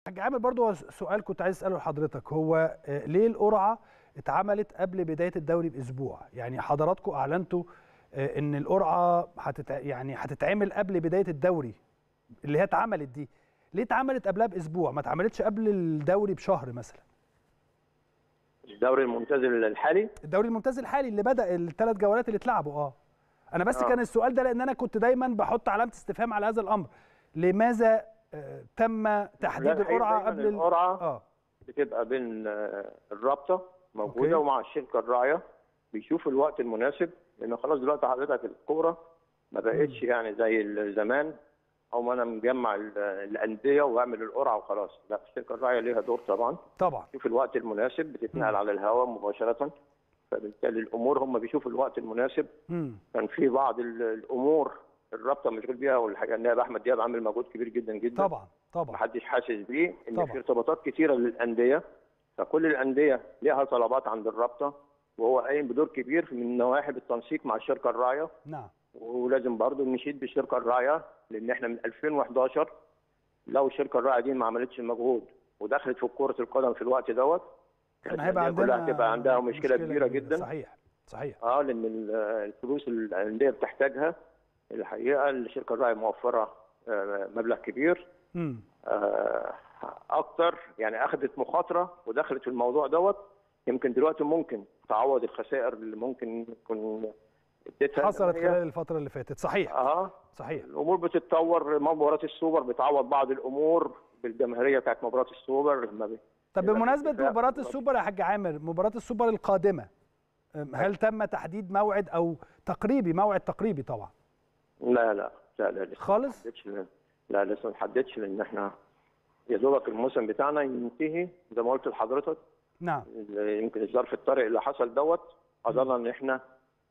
حاج عامر برضو هو سؤال كنت عايز اساله لحضرتك هو آه، ليه القرعه اتعملت قبل بدايه الدوري باسبوع يعني حضراتكم اعلنتوا آه، ان القرعه هتتع... يعني هتتعمل قبل بدايه الدوري اللي هي اتعملت دي ليه اتعملت قبلها باسبوع ما اتعملتش قبل الدوري بشهر مثلا الدوري الممتاز الحالي الدوري الممتاز الحالي اللي بدا الثلاث جولات اللي اتلعبوا اه انا بس آه. كان السؤال ده لان انا كنت دايما بحط علامه استفهام على هذا الامر لماذا آه، تم تحديد لا، الحقيقة القرعه دايماً قبل ال- القرعة اه بتبقى بين آه، الرابطه موجوده أوكي. ومع الشركه الراعيه بيشوفوا الوقت المناسب لان خلاص دلوقتي حضرتك الكوره ما بقتش يعني زي زمان او ما انا مجمع ال- الانديه واعمل القرعه وخلاص لا الشركه الراعيه ليها دور طبعا طبعا شوف الوقت المناسب بتتنقل على الهواء مباشره فبالتالي الامور هم بيشوفوا الوقت المناسب امم كان في بعض ال- الامور الرابطه مشغول بيها والحقيقه النائب احمد دياب عامل مجهود كبير جدا جدا طبعا طبعا محدش حاسس بيه ان طبعا. في ارتباطات كتيره للانديه فكل الانديه ليها طلبات عند الرابطه وهو قايم بدور كبير من نواحي التنسيق مع الشركه الراعيه نعم ولازم برضه نشيد بالشركه الراعيه لان احنا من 2011 لو الشركه الراعيه دي ما عملتش المجهود ودخلت في كره القدم في الوقت دوت كان هيبقى الأندية كلها عندنا هتبقى عندها مشكله, كبيره جدا صحيح صحيح اه لان ال- الفلوس اللي الانديه بتحتاجها الحقيقه الشركه الراعيه موفره آه، مبلغ كبير امم آه، اكتر يعني اخذت مخاطره ودخلت في الموضوع دوت يمكن دلوقتي ممكن تعوض الخسائر اللي ممكن يكون اديتها حصلت الأندية. خلال الفتره اللي فاتت صحيح اه صحيح الامور بتتطور مباراه السوبر بتعوض بعض الامور بالجماهيريه بتاعت مباراه السوبر لما بي- طب يبقى بمناسبه اتفاق. مباراه السوبر يا حاج عامر مباراه السوبر القادمه أم، هل تم تحديد موعد او تقريبي موعد تقريبي طبعا لا لا لا لا لسه خالص ما حددش لا لسه ما حددش لان احنا يا دوبك الموسم بتاعنا ينتهي زي ما قلت لحضرتك نعم يمكن الظرف الطارئ اللي حصل دوت اظن ان احنا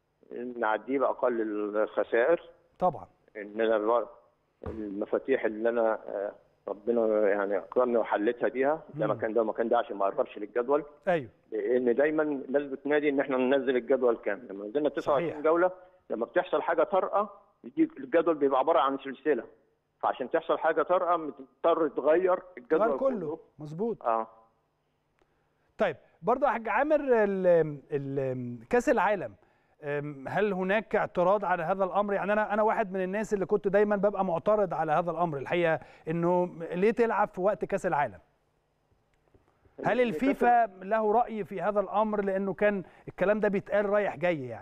نعديه باقل الخسائر طبعا ان انا الر- المفاتيح اللي انا آه، ربنا يعني اكرمني وحلتها بيها ده مم. مكان ده مكان ده عشان ما اقربش للجدول ايوه لان دايما الناس بتنادي ان احنا ننزل الجدول كامل لما نزلنا 29 صحيح. جوله لما بتحصل حاجه طارئه يجي الجدول بيبقى عباره عن سلسله فعشان تحصل حاجه طارئه بتضطر تغير الجدول غير كله مظبوط اه طيب برضه يا حاج عامر ال- ال- كاس العالم أم، هل هناك اعتراض على هذا الامر يعني انا انا واحد من الناس اللي كنت دايما ببقى معترض على هذا الامر الحقيقه انه ليه تلعب في وقت كاس العالم هل الفيفا له راي في هذا الامر لانه كان الكلام ده بيتقال رايح جاي يعني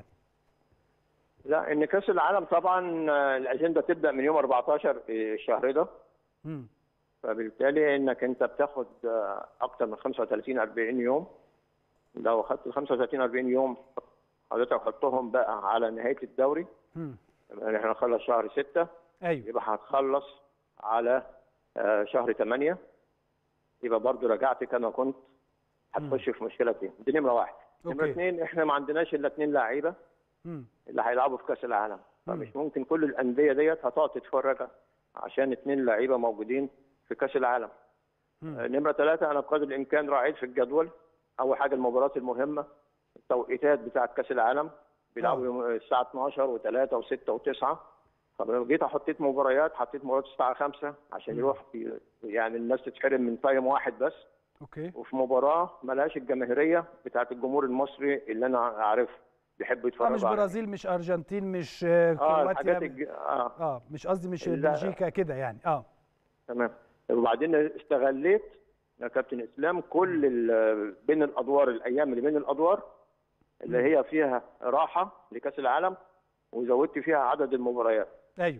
لا ان كاس العالم طبعا آه، الاجنده تبدا من يوم 14 الشهر ده امم فبالتالي انك انت بتاخد آه، اكتر من 35 40 يوم لو اخدت ال 35 40 يوم حضرتك حطهم بقى على نهايه الدوري امم يعني احنا نخلص شهر 6 ايوه يبقى هتخلص على آه، شهر 8 يبقى برضو رجعت كما كنت هتخش في مشكله فين دي نمره واحد نمره أوكي. اثنين احنا ما عندناش الا اثنين لعيبه امم اللي هيلعبوا في كاس العالم مم. فمش ممكن كل الانديه ديت هتقعد تتفرج عشان اثنين لعيبه موجودين في كاس العالم مم. آه، نمره ثلاثه انا بقدر الامكان راعيت في الجدول اول حاجه المباريات المهمه التوقيتات بتاعه كاس العالم بيلعبوا يوم الساعه 12 و3 و6 و9 فلما جيت حطيت مباريات حطيت مباريات الساعه 5 عشان مم. يروح في- يعني الناس تتحرم من تايم واحد بس اوكي وفي مباراه ملهاش الجماهيريه بتاعه الجمهور المصري اللي انا عارفه بيحبوا اه يتفرجوا مش عليه. برازيل مش ارجنتين مش آه، اه الحاجات كرواتيا الج... اه اه مش قصدي مش لا. بلجيكا كده يعني اه تمام وبعدين استغليت يا كابتن اسلام كل ال- بين الادوار الايام اللي بين الادوار اللي هي فيها راحه لكاس العالم وزودت فيها عدد المباريات ايوه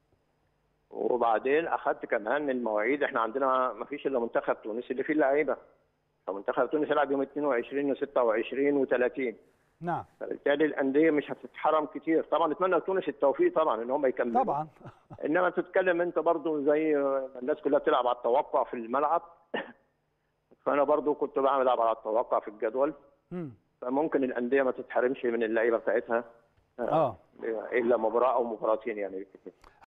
وبعدين اخذت كمان المواعيد احنا عندنا ما فيش الا منتخب تونس اللي فيه اللعيبه فمنتخب تونس يلعب يوم 22 و26 و30 نعم فبالتالي الانديه مش هتتحرم كتير طبعا نتمنى لتونس التوفيق طبعا ان هم يكملوا طبعا انما تتكلم انت برضو زي الناس كلها بتلعب على التوقع في الملعب فانا برضو كنت بعمل العب على التوقع في الجدول امم فممكن الانديه ما تتحرمش من اللعيبه بتاعتها اه الا مباراه او مباراتين يعني بالكثير